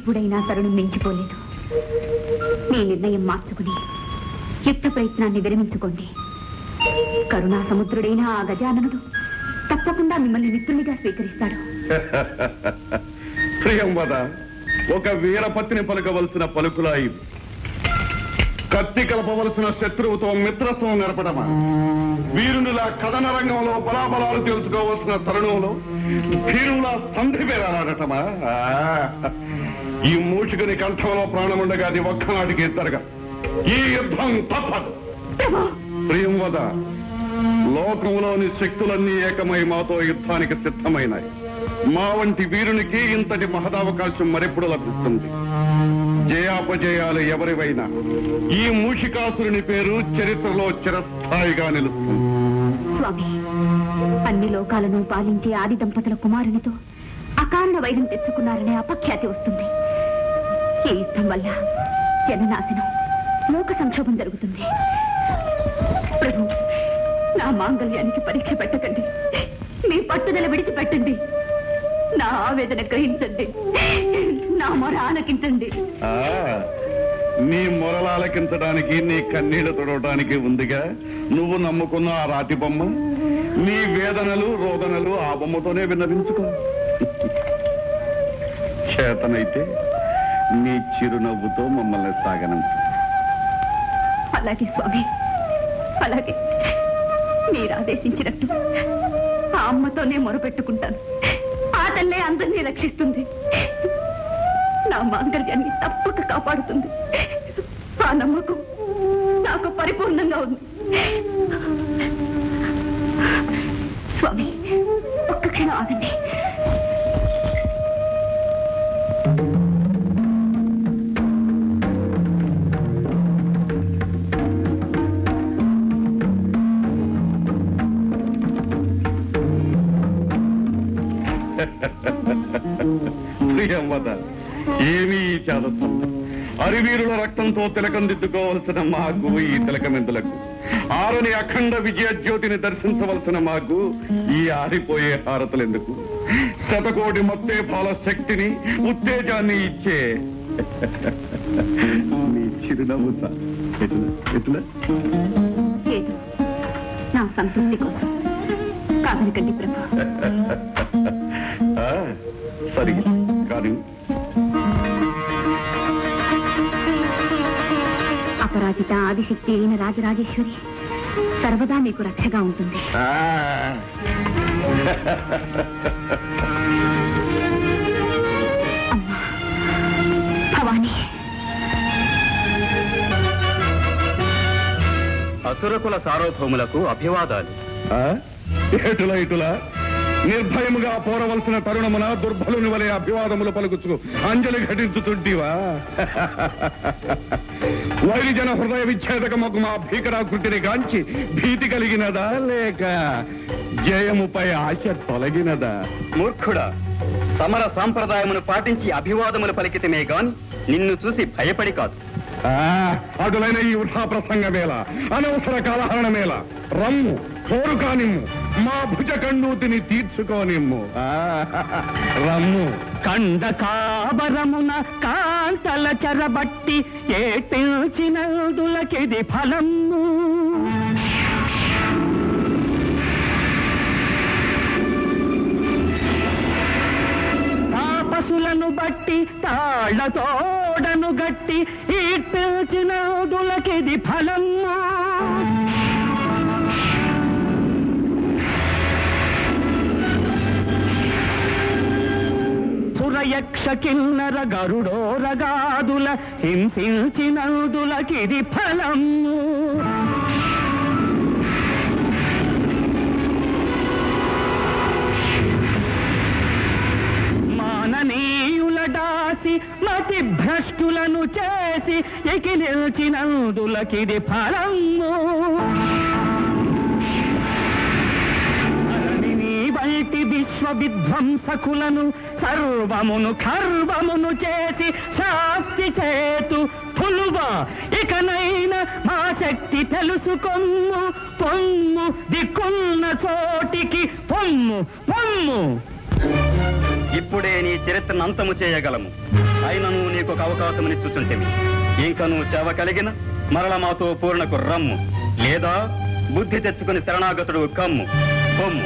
ఎప్పుడైనా తరుణం మించిపోలేదు మీ నిర్ణయం మార్చుకుని యుక్త ప్రయత్నాన్ని విరమించుకోండి కరుణా సముద్రుడైన ఆ గజాననుడు తప్పకుండా మిమ్మల్ని మిత్రునిగా స్వీకరిస్తాడు ప్రియం వద ఒక వీరపత్ని పలుకవలసిన పలుకులా ఇవి కత్తి కలపవలసిన శత్రువుతో మిత్రత్వం నెరపడమా వీరునిలా కథన రంగంలో బలాబలాలు తెలుసుకోవలసిన తరుణంలో భీరులా సంధి పేరాడటమా ఆ, ఈ మూషికుని కంఠంలో ప్రాణముండగా అది ఒక్కనాటికి జరగ ఈ యుద్ధం తప్పదు ప్రభు ప్రియం వద లోకంలోని శక్తులన్నీ ఏకమై మాతో యుద్ధానికి సిద్ధమైనాయి మా వంటి వీరునికి ఇంతటి మహదావకాశం మరెప్పుడు లభిస్తుంది జయాపజయాలు ఎవరివైనా ఈ మూషికాసురుని పేరు చరిత్రలో చిరస్థాయిగా నిలుస్తుంది స్వామి అన్ని లోకాలను పాలించే ఆది దంపతుల కుమారునితో అకారణ వైరం తెచ్చుకున్నారనే అపఖ్యాతి వస్తుంది ఈ యుద్ధం వల్ల జననాశనం లోక సంక్షోభం జరుగుతుంది ప్రభు నా మాంగళ్యానికి పరీక్ష పెట్టకండి మీ పట్టుదల విడిచిపెట్టండి నా ఆవేదన గ్రహించండి నా మొర ఆలకించండి ఆ, నీ మొరలాలకించడానికి నీ కన్నీళ్లు తొడవటానికి ఉందిగా నువ్వు నమ్ముకున్న ఆ రాతి బొమ్మ నీ వేదనలు రోదనలు ఆ బొమ్మతోనే విన్నవించుకో చేతనైతే నీ చిరునవ్వుతో మమ్మల్ని సాగనంపు అలాగే స్వామి అలాగే మీరు ఆదేశించినట్టు ఆ అమ్మతోనే మొరపెట్టుకుంటాను ఆ తల్లే అందరినీ రక్షిస్తుంది నా మాంగళ్యాన్ని తప్పక కాపాడుతుంది ఆ నమ్మకం నాకు పరిపూర్ణంగా ఉంది స్వామి ఒక్క క్షణం ఆగండి ప్రియంవద ఏమీ ఈ చాదస్తం అరివీరుల రక్తంతో తిలకం దిద్దుకోవలసిన మాకు ఈ తిలకమెందులకు ఆరని అఖండ విజయ జ్యోతిని దర్శించవలసిన మాకు ఈ ఆరిపోయే హారతులెందుకు శతకోటి మత్తేఫాల శక్తిని ఉత్తేజాన్ని ఇచ్చే నీ చిరునవ్వు చాలు. ఎట్లా ఎట్లా లేదు నా సంతృప్తి కోసం కాదనకండి ప్రభు ఆ, సరిగా కానీ అపరాజిత ఆదిశక్తి అయిన రాజరాజేశ్వరి సర్వదా మీకు రక్షగా ఉంటుంది ఆ, అమ్మా భవానీ అసురకుల సార్వభౌములకు అభివాదాలు ఆ? ఎటుల ఇటుల నిర్భయముగా పోరవలసిన తరుణమున దుర్బలుని వలె అభివాదములు పలుకుచు అంజలి ఘటించుతుంటివా వైరిజన హృదయ విచ్ఛేదకమకు మా భీకరాకృతిని గాంచి భీతి కలిగినదా లేక జయముపై ఆశ తొలగినదా మూర్ఖుడా సమర సాంప్రదాయమును పాటించి అభివాదములు పలికితమే గాని నిన్ను చూసి భయపడి కాదు ఆ, అటులైన ఈ వృధా ప్రసంగ వేళ అనవసర కాలహరణ మేళ రమ్ము కోరు కానిమ్ము మా భుజ కన్నూతిని తీర్చుకోనిమ్ము ఆ, రమ్ము కండ కాబరమున కాంతల చెరబట్టి ఏ పిలిచినందులకిది ఫలము తాపసులను బట్టి తాళ్లతోడను గట్టి ఈ పిలిచినందులకిది ఫలము సురయక్ష కిన్నర గరుడోరగాదుల హింసించినందులకిది ఫలము మాననీయుల దాసి మతి భ్రష్టులను చేసి ఎకి నిలిచినందులకిది ఫలము ధరణిని బయటి విశ్వ విధ్వంసకులను సర్వమును ఖర్వమును చేసి శాస్తి చేతు పులువ ఇకనైనా మా శక్తి తెలుసుకొమ్ము పొమ్ము దిక్కున్న చోటికి పొమ్ము పొమ్ము ఇప్పుడే నీ చరిత్రను అంతము చేయగలము అయినను నీకు ఒక అవకాశం ఇచ్చుచుంటివి ఇంక నువ్వు చెవ కలిగిన మరల మాతో పూర్ణకు రమ్ము లేదా బుద్ధి తెచ్చుకుని శరణాగతుడు కమ్ము బొమ్ము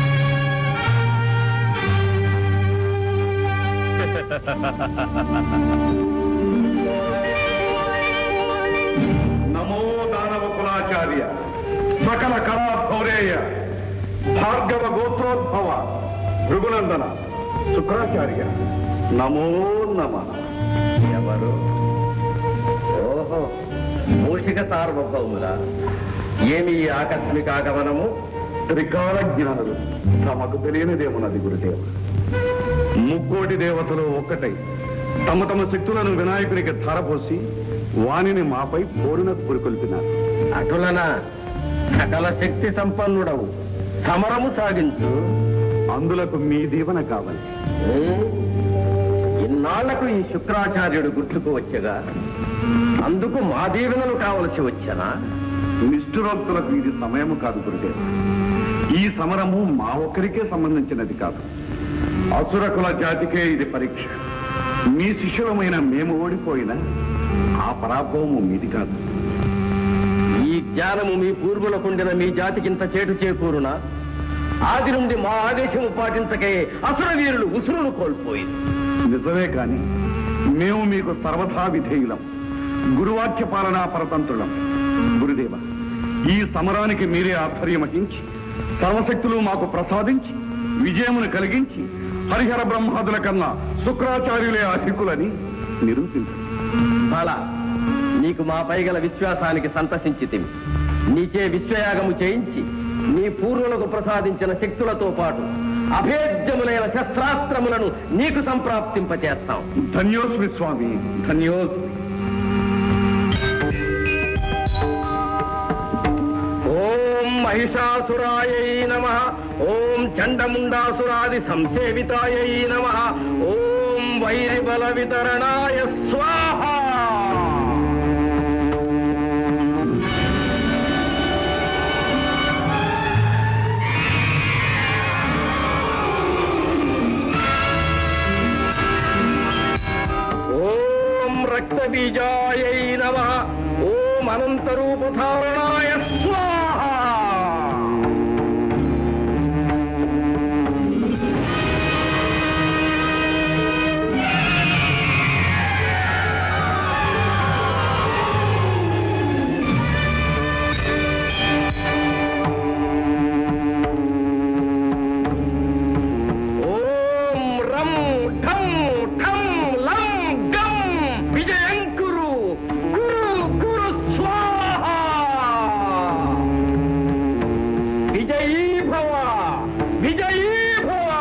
నమో దానవ కులాచార్య సకల కళా భౌరేయ భార్గవ గోత్రోద్భవ భృగునందన శుక్రాచార్య నమో నమ ఎవరు ఓహో మూషిక సార్వభౌముల ఏమి ఈ ఆకస్మిక ఆగమనము త్రికాల జ్ఞానులు తమకు తెలియనిదేమున్నది గురుదేవ ముక్కోటి దేవతలు ఒక్కటై తమ తమ శక్తులను వినాయకునికి ధారపోసి వాణిని మాపై పోరునకు పురికొల్పినారు అటులన సకల శక్తి సంపన్నుడవు సమరము సాగించు అందులకు మీ దీవెన కావాలి ఉమ్, ఇన్నాళ్లకు ఈ శుక్రాచార్యుడు గుర్తుకు వచ్చగా అందుకు మా దీవెనలు కావలసి వచ్చనా నిష్ఠురోక్తులకు ఇది సమయము కాదు గురుదేవ ఈ సమరము మా ఒక్కరికే సంబంధించినది కాదు అసురకుల జాతికే ఇది పరీక్ష మీ శిష్యులమైన మేము ఓడిపోయినా ఆ పరాభవము మీది కాదు ఈ జ్ఞానము మీ పూర్వులకుండిన మీ జాతికింత చేటు చేకూరునా ఆది నుండి మా ఆదేశము పాటించకే అసుర వీరులు ఉసురును కోల్పోయింది నిజమే కాని మేము మీకు సర్వథా విధేయులం గురువాక్య పాలనా పరతంత్రులం గురుదేవ ఈ సమరానికి మీరే ఆధ్వర్యం వహించి సర్వశక్తులు మాకు ప్రసాదించి విజయమును కలిగించి హరిహర బ్రహ్మాదుల కన్నా శుక్రాచార్యులే అధికులని నిరూపించండి బాలా నీకు మా పైగల విశ్వాసానికి సంతసించి నీచే విశ్వయాగము చేయించి నీ పూర్వులకు ప్రసాదించిన శక్తులతో పాటు అభేద్యములైన శస్త్రాస్త్రములను నీకు సంప్రాప్తింపచేస్తాం ధన్యోస్మి స్వామి ధన్యోస్మి ఓం మహిషాసురాయై నమ ఓం చండముండాసురాది సంసేవితాయై నమ ఓం వైరిబల వితరణాయ స్వాహ ఓం రక్తబీజాయై నమ ఓం అనంతరూపధారణాయ స్వాహ ఓం రం ఠం ఠం లం గం విజయం కురు కురు కురు స్వాహ విజయీ భవ విజయీ భవ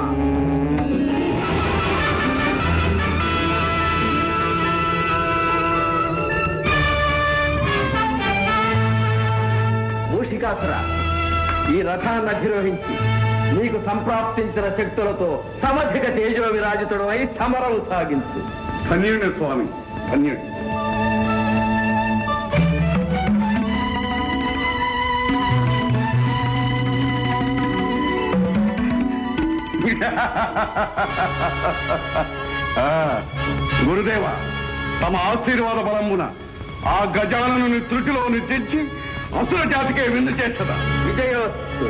మూషికాసుర ఈ రథాన్ని అధిరోహించి నీకు సంప్రాప్తించిన శక్తులతో సమధిక తేజో విరాజితుడు అయి సమరం సాగించు ధన్యుడి స్వామి ధన్యుడి ఆ, గురుదేవ తమ ఆశీర్వాద బలమున ఆ గజాలను త్రుటిలో తెచ్చి అసుర జాతికే విందు చేస్తదా విజయోస్తు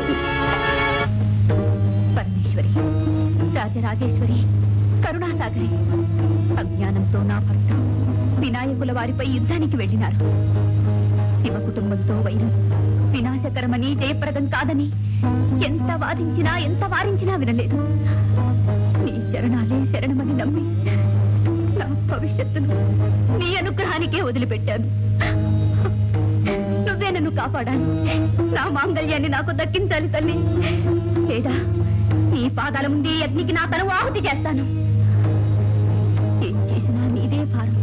పరమేశ్వరి రాజరాజేశ్వరి కరుణాసాగరి అజ్ఞానంతో నా భర్త వినాయకుల వారిపై యుద్ధానికి వెళ్ళినారు శివ కుటుంబంతో వైరం వినాశకరమని జయప్రదం కాదని ఎంత వాదించినా ఎంత వారించినా వినలేదు నీ శరణాలే శరణమని నమ్మి నా భవిష్యత్తును నీ అనుగ్రహానికే వదిలిపెట్టాను నువ్వే నన్ను కాపాడాలి నా మాంగళ్యాన్ని నాకు దక్కించాలి తల్లి లేదా నీ పాదాల ముందే అగ్నికి నా తను ఆహుతి చేస్తాను ఏం చేసినా నీదే భారం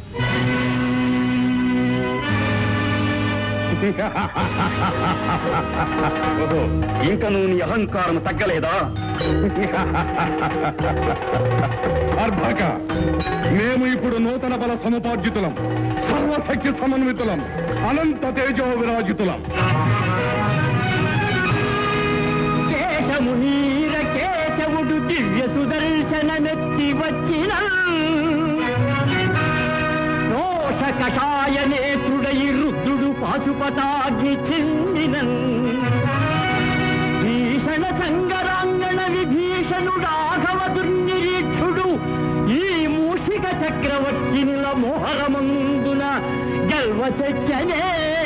ఓహో, ఇంక నువ్వు నీ అహంకారం తగ్గలేదా అర్భక మేము ఇప్పుడు నూతన బల సముపార్జితులం సర్వశక్తి సమన్వితులం అనంత తేజో విరాజితులం కేశమునీర కేశవు రాముడు దివ్య సుదర్శనమెత్తి వచ్చిన రోష కషాయ నేత్రుడై రుద్రుడు పాశుపతాగ్ని చెందినన్ భీషణ సంగరాంగణ విభీషణుడాఘవ దుర్నిరీక్షుడు ఈ మూషిక చక్రవర్తినుల మోహరమందున గల్వశక్యనే